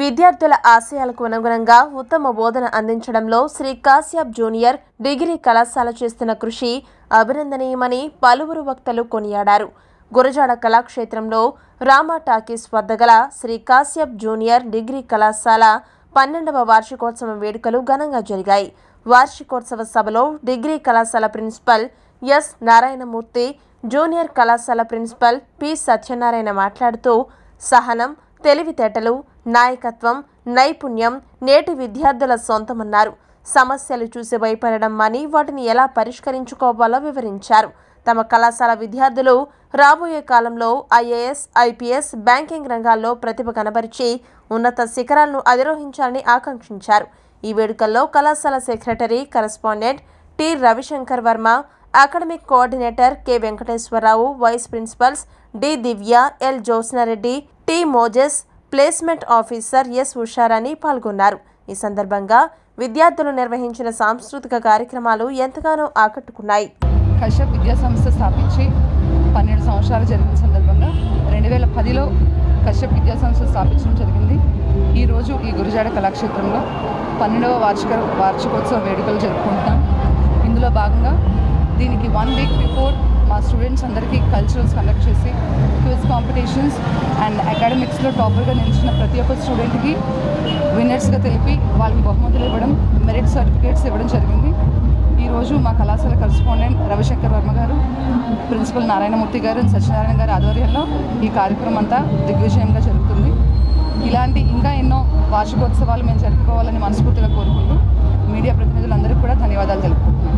విద్యార్థుల ఆశయాలకు అనుగుణంగా ఉత్తమ బోధన అందించడంలో శ్రీ కాశ్యప్ జూనియర్ డిగ్రీ కళాశాల చేస్తున్న కృషి అభినందనీయమని పలువురు వక్తలు కొనియాడారు గురజాడ కళాక్షేత్రంలో రామా టాకీస్ వద్ద గల శ్రీ కాశ్యప్ జూనియర్ డిగ్రీ కళాశాల పన్నెండవ వార్షికోత్సవం వేడుకలు ఘనంగా జరిగాయి వార్షికోత్సవ సభలో డిగ్రీ కళాశాల ప్రిన్సిపల్ ఎస్ నారాయణమూర్తి జూనియర్ కళాశాల ప్రిన్సిపల్ పి సత్యనారాయణ మాట్లాడుతూ సహనం తెలివితేటలు నాయకత్వం నైపుణ్యం నేటి విద్యార్థుల సొంతమన్నారు సమస్యలు చూసి భయపడడం మాని వాటిని ఎలా పరిష్కరించుకోవాలో వివరించారు తమ కళాశాల విద్యార్థులు రాబోయే కాలంలో ఐఏఎస్ ఐపీఎస్ బ్యాంకింగ్ రంగాల్లో ప్రతిభ కనబరిచి ఉన్నత శిఖరాలను అధిరోహించాలని ఆకాంక్షించారు ఈ వేడుకల్లో కళాశాల secretary correspondent T Ravishankar Varma academic coordinator K Venkateswara Rao vice principals D Divya L Jyotsna Reddy T Moses placement officer S Usharani పాల్గొన్నారు ఈ సందర్భంగా విద్యార్థులు నిర్వహించిన సాంస్కృతిక కార్యక్రమాలు ఎంతగానో ఆకట్టుకున్నాయి కశ్యప్ విద్యా సంస్థ స్థాపించి పన్నెండు సంవత్సరాలు జరిగిన సందర్భంగా రెండు వేల పదిలో కశ్యప్ విద్యా సంస్థ స్థాపించడం జరిగింది ఈరోజు ఈ గురుజాడ కళాక్షేత్రంలో పన్నెండవ వార్షిక వార్షికోత్సవ వేడుకలు జరుపుకుంటున్నాం ఇందులో భాగంగా దీనికి వన్ వీక్ బిఫోర్ మా స్టూడెంట్స్ అందరికీ కల్చరల్స్ కండక్ట్ చేసి క్విజ్ కాంపిటీషన్స్ అండ్ అకాడమిక్స్లో టాపర్గా నిలిచిన ప్రతి ఒక్క స్టూడెంట్కి విన్నర్స్గా తెలిపి వాళ్ళకి బహుమతులు ఇవ్వడం మెరిట్ సర్టిఫికేట్స్ ఇవ్వడం జరిగింది ఈరోజు మా కళాశాల కరస్పాండెంట్ రవిశంకర్ వర్మ గారు ప్రిన్సిపల్ నారాయణమూర్తి గారు and సత్యనారాయణ గారి ఆధ్వర్యంలో ఈ కార్యక్రమం అంతా దిగ్విజయంగా జరుగుతుంది ఇలాంటి ఇంకా ఎన్నో వార్షికోత్సవాలు మేము జరుపుకోవాలని మనస్ఫూర్తిగా కోరుకుంటూ మీడియా ప్రతినిధులందరికీ కూడా ధన్యవాదాలు తెలుపుకుంటున్నాను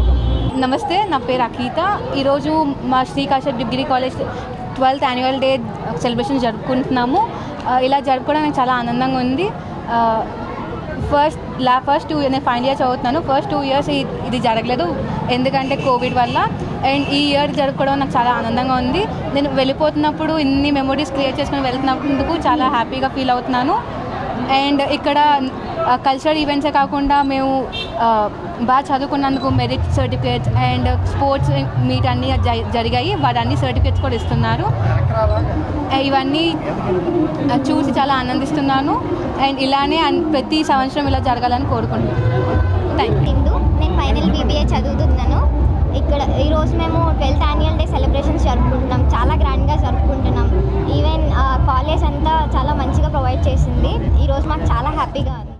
నమస్తే నా పేరు అఖీత ఈరోజు మా Sri Kashyap degree college twelfth annual day celebration జరుపుకుంటున్నాము ఆ, ఇలా జరుపుకోవడం నాకు చాలా ఆనందంగా ఉంది ఫస్ట్ లా ఫస్ట్ టూ నేను ఫైనల్ ఇయర్ చదువుతున్నాను ఫస్ట్ టూ ఇయర్స్ ఇది జరగలేదు ఎందుకంటే కోవిడ్ వల్ల అండ్ ఈ ఇయర్ జరుపుకోవడం నాకు చాలా ఆనందంగా ఉంది నేను వెళ్ళిపోతున్నప్పుడు ఇన్ని మెమొరీస్ క్రియేట్ చేసుకొని వెళ్తున్నందుకు చాలా హ్యాపీగా ఫీల్ అవుతున్నాను అండ్ ఇక్కడ కల్చరల్ ఈవెంట్సే కాకుండా మేము ఆ, బాగా చదువుకున్నందుకు merit certificates and sports meet అన్నీ జ- జరిగాయి వాటి అన్ని సర్టిఫికేట్స్ కూడా ఇస్తున్నారు ఆ, ఇవన్నీ ఆ, చూసి చాలా ఆనందిస్తున్నాను అండ్ ఇలానే అన్- ప్రతి సంవత్సరం ఇలా జరగాలని కోరుకుంటున్నాను థ్యాంక్ యూ హిందూ నేను ఫైనల్ బీబీఏ చదువుతున్నాను ఇక్కడ ఈరోజు మేము ట్వెల్త్ యాన్యువల్ డే సెలబ్రేషన్స్ జరుపుకుంటున్నాం చాలా గ్రాండ్గా జరుపుకుంటున్నాం ఈవెన్ కాలేజ్ అంతా చాలా మంచిగా ప్రొవైడ్ చేసింది ఈరోజు మాకు చాలా హ్యాపీగా ఉంది